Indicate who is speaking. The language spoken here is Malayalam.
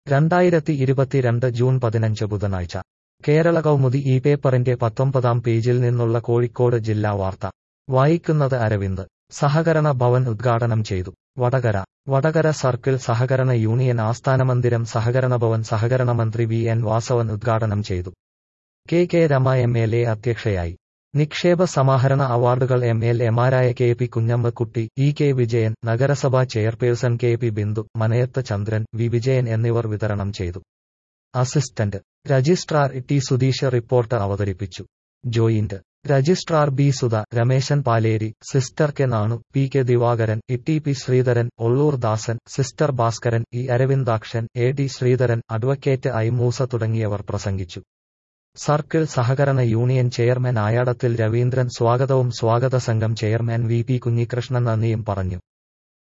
Speaker 1: രണ്ടായിരത്തി ഇരുപത്തിരണ്ട് ജൂൺ പതിനഞ്ച് ബുധനാഴ്ച കേരള കൗമുദി ഈ പേപ്പറിന്റെ പത്തൊമ്പതാം പേജിൽ നിന്നുള്ള കോഴിക്കോട് ജില്ലാ വാർത്ത വായിക്കുന്നത് അരവിന്ദ് സഹകരണ ഭവൻ ഉദ്ഘാടനം ചെയ്തു വടകര വടകര സർക്കിൾ സഹകരണ യൂണിയൻ ആസ്ഥാനമന്ദിരം സഹകരണ ഭവൻ സഹകരണ മന്ത്രി വി എൻ വാസവൻ ഉദ്ഘാടനം ചെയ്തു K K Rama M L A അധ്യക്ഷയായി നിക്ഷേപ സമാഹരണ അവാർഡുകൾ എം എൽ എമാരായ K P Kunhammakutty E K Vijayan നഗരസഭാ chairperson K P Bindu Manayath Chandran V Vijayan എന്നിവർ വിതരണം ചെയ്തു assistant registrar T Sudheesh report അവതരിപ്പിച്ചു joint registrar B Sudha Rameshan Paleri sister K Nanu P K Divakaran E T P Sreedharan Olloor Dasan sister Bhaskaran E Aravindakshan A T Sreedharan advocate I Moosa തുടങ്ങിയവർ പ്രസംഗിച്ചു സർക്കിൾ സഹകരണ യൂണിയൻ ചെയർമാൻ ആയാടത്തിൽ രവീന്ദ്രൻ സ്വാഗതവും സ്വാഗത സംഘം ചെയർമാൻ വി പി കുഞ്ഞികൃഷ്ണൻ നന്ദിയും പറഞ്ഞു